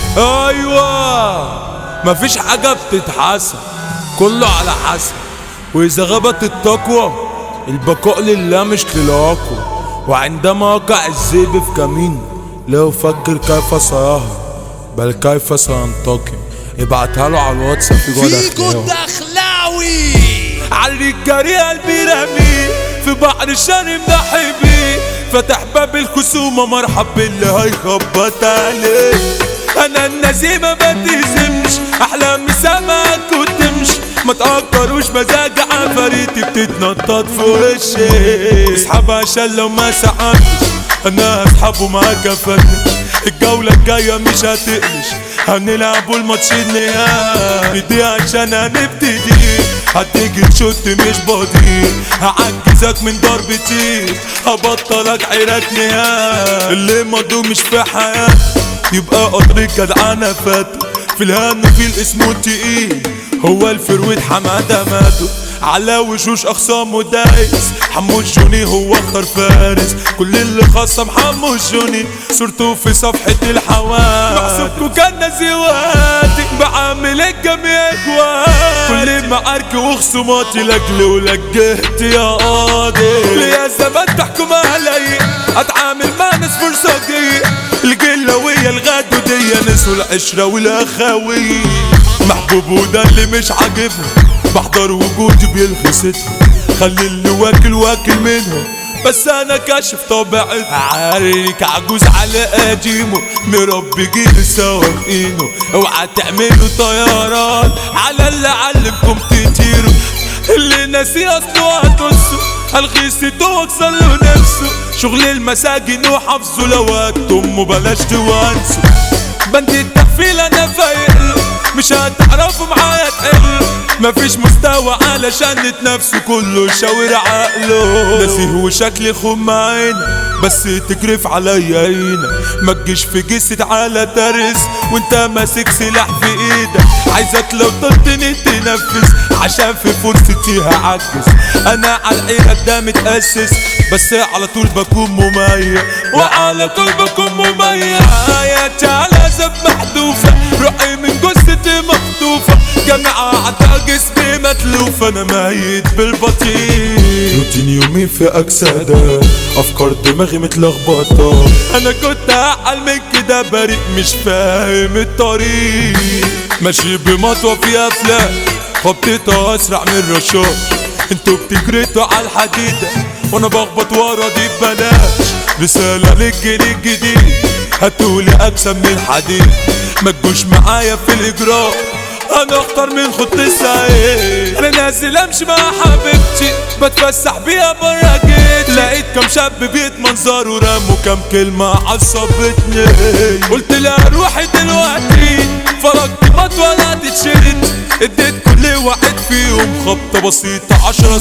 ايوه مفيش حاجة بتتحسن كله على حسب واذا غابت التقوى البقاء لله مش للأقوى وعندما وقع الذئب في كمين لا يفكر كيف سيهرب بل كيف سينتقم ابعتها له على الواتساب في جوه فيكو داخلية. الدخلاوي علي الجري قلبي رمي في بحر الشرم ضحي بيه فتح باب الخصومة مرحب باللي هيخبط عليه انا النسيمة ما بتهزمش احلامي سمك وتمشي ما تقدروش مزاج عفاريتي بتتنطط في وشي اسحب عشان لو ما سحبتش انا هسحبه معاك يا فندم الجولة الجاية مش هتقلش هنلعبوا الماتش النهائي دي عشان هنبتدي هتيجي تشوت مش بطيء هعجزك من ضربتي هبطلك عيرك نهائي اللي مضو مش في حياتي يبقى قطر جدعانة فاتو في الهم في الاسم تقيل هو الفرويد حمادة ماتوا على وشوش اخصامه دايس حمو الجوني هو اخطر فارس كل اللي خصم حمو الجوني صورته في صفحة الحوادث محسوبكوا كان نزيواتي بعامل الجميع اخواتي كل معاركي وخصوماتي لاجلي ولجهت يا قاضي ليا زمان تحكم علي اتعامل مع ناس فرصجية الجلوية الغدودية نسوا العشرة والاخاوية محبوب وده اللي مش عاجبهم بحضر وجودي بيلخصتهم خلي اللي واكل واكل منهم بس انا كاشف طبيعتي عارك عجوز على قديمه مربي جيل سواقينه اوعى تعملوا طيران على اللي علمكم تطيروا اللي ناسي اصله هتنسوا الغيسته واكسر له نفسه شغل المساجين وحفظه لو امه بلاش توانسوا بند التحفيل انا فايق مش هتعرفوا معايا تقل مفيش مستوى علشان نتنافسوا كله شاور عقله نسيه وشكلي خم عينك بس تجرف عليا هنا ما تجيش في جسد على ترس وانت ماسك سلاح في ايدك عايزك لو طلتني تنفذ عشان في فرصتي هعجز انا على العيرة ده متأسس بس على طول بكون مميز وعلى طول بكون مميز حياتي على زب محذوفة روحي من جثتي مخطوفة جامعة عطا جسمي متلوف انا ميت بالبطيء روتين يومي في اجسادك افكار دماغي متلخبطة انا كنت اعقل من كده بريء مش فاهم الطريق ماشي بمطوة في افلام خبطتها اسرع من رشاش انتوا بتجريتوا على الحديدة وانا بخبط ورا دي ببلاش رسالة للجيل الجديد هاتولي اكسب من الحديد ما تجوش معايا في الاجراء انا اختار من خط السعيد انا نازل امشي مع حبيبتي بتفسح بيها برا جيت لقيت كم شاب بيتمنظر ورموا كم كلمة عصبتني قلت لها روحي دلوقتي فرجت مطوة لا تتشرد اديت كل واحد فيهم خبطة بسيطة عشرة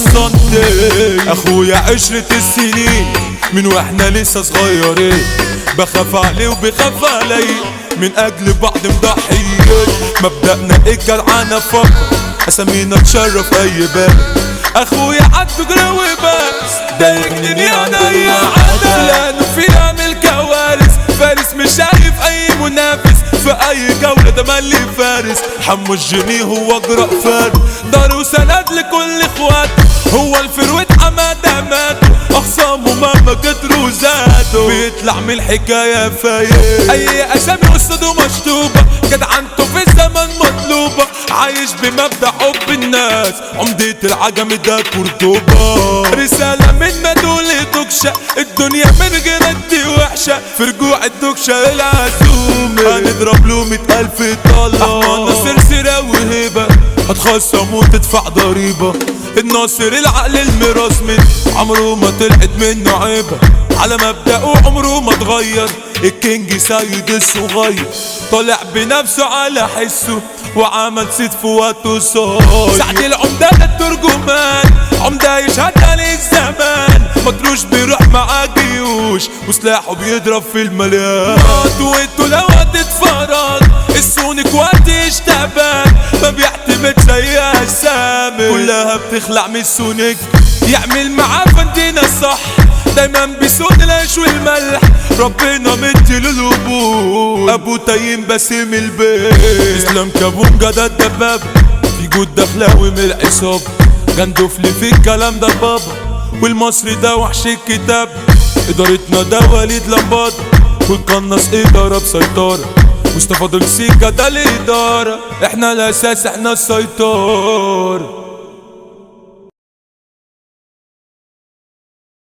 سنتي اخويا عشرة السنين من واحنا لسه صغيرين بخاف عليه وبيخاف علي من اجل بعض مضحيين مبدأنا ايه جدعانة فقط اسامينا تشرف اي باب اخويا عدو جروي بس ده يجنني انا يا عدد لانه في عامل كوارث فارس مش شايف اي منافس في اي جولة ده مالي فارس حمو الجنيه هو اجرأ فارس دار وسند لكل اخواته هو الفرويد حمادة ماتوا اخصامه مهما كتروا زادوا بيطلع من الحكاية فايق اي اسامي قصته مشطوبة جدعنته في الزمن مطلوبة عايش بمبدأ حب الناس عمدة العجم ده كورتوبا رسالة من مدول دوكشة الدنيا من غيرك دي وحشة في رجوع الدوكشة العزومة هنضرب له مئة ألف طلة أحمد ناصر سيرة وهبة هتخصم وتدفع ضريبة الناصر العقل المراس من عمره ما طلعت منه عيبة على مبدأه عمره ما اتغير الكينج سيد الصغير طالع بنفسه على حسه وعمل سيد في وقته صاير سعد العمدة ده الترجمان عمدة يشهد عليه الزمان مطروش بيروح مع جيوش وسلاحه بيضرب في المليان وانتوا لو هتتفرج السونيك وقت اشتبان ما بيعتمد زي اسامي كلها بتخلع من السونيك يعمل معاه فندينا الصح دايما بيسود العيش والملح ربنا مدي له القبول ابو تيم باسم البيت اسلام كابونجا ده الدباب في جود دخلاوي من العصاب جندفلي في الكلام ده بابا والمصري ده وحش الكتاب ادارتنا ده وليد لمباد والقناص اداره بسيطره مصطفى دول سيكا ده الاداره احنا الاساس احنا السيطره